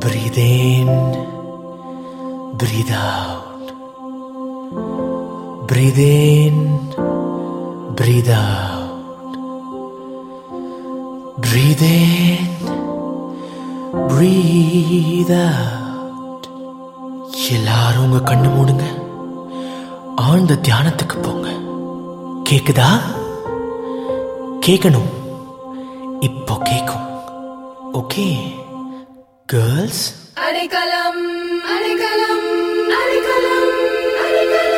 Breathe in, breathe out. Breathe in, breathe out. Breathe in, breathe out. எல்லாரும் உங்க கண்ணு மூடுங்க ஆழ்ந்த தியானத்துக்கு போங்க கேக்குதா கேட்கணும் இப்போ கேட்கும் ஓகே கேர்ள்ஸ் அடைக்கலம் அடைக்கலம் அடைக்கலம் அடைக்கலம்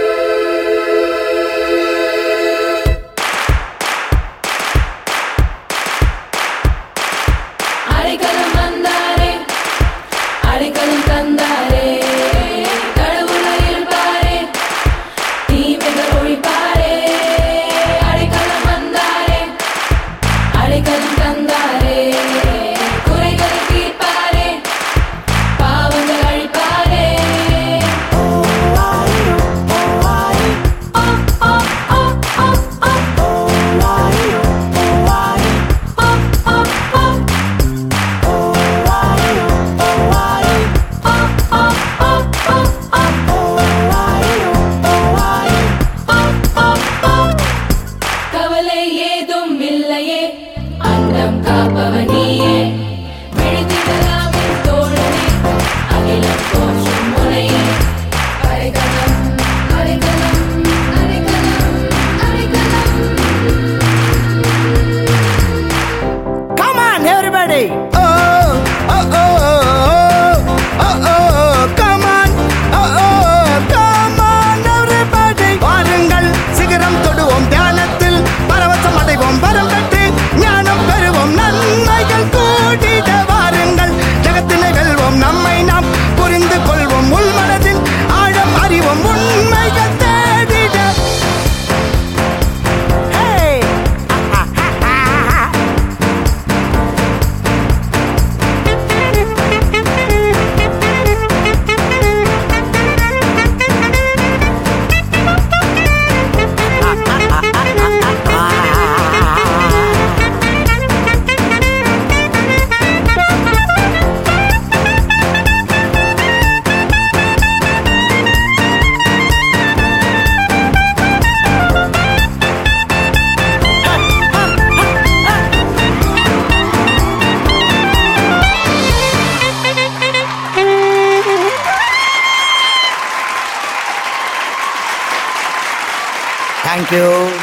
அடைக்கலம் வந்தாரே அடைக்கலம் தந்தாரே கடவுளை இருப்பாரே தீமைகள் ஒழிப்பாரே அடைக்கலம் வந்தாரே அடைக்கலம் தந்தாரே குறைகளை தீர்ப்பாரே பாவங்கள் அழிப்பாரே கவலை ஏதும் இல்லையே அண்டம் காப்பவன் நீயே விழுந்திடலாம் என் தோழனே அகிலம் போற்றும் முனையே அரைக்கலம் அரைக்கலம் அரைக்கலம் அரைக்கலம் Come on, everybody! Oh, oh, oh, oh, oh, oh, come on! Oh, oh, come on, everybody! வாருங்கள் சிகரம் தொடுவோம் தியானத்தில் பரவசம் அடைவோம் வரம் பெற்று ஞானம் பெறுவோம் நன்மைகள் கூட்டிட வாருங்கள் ஜகத்தினை வெல்வோம் நம்மை நாம் புரிந்து கொள்வோம் உள்மனதின் ஆழம் அறிவோம் உண்மைகள் தேடிட Hey! Thank you.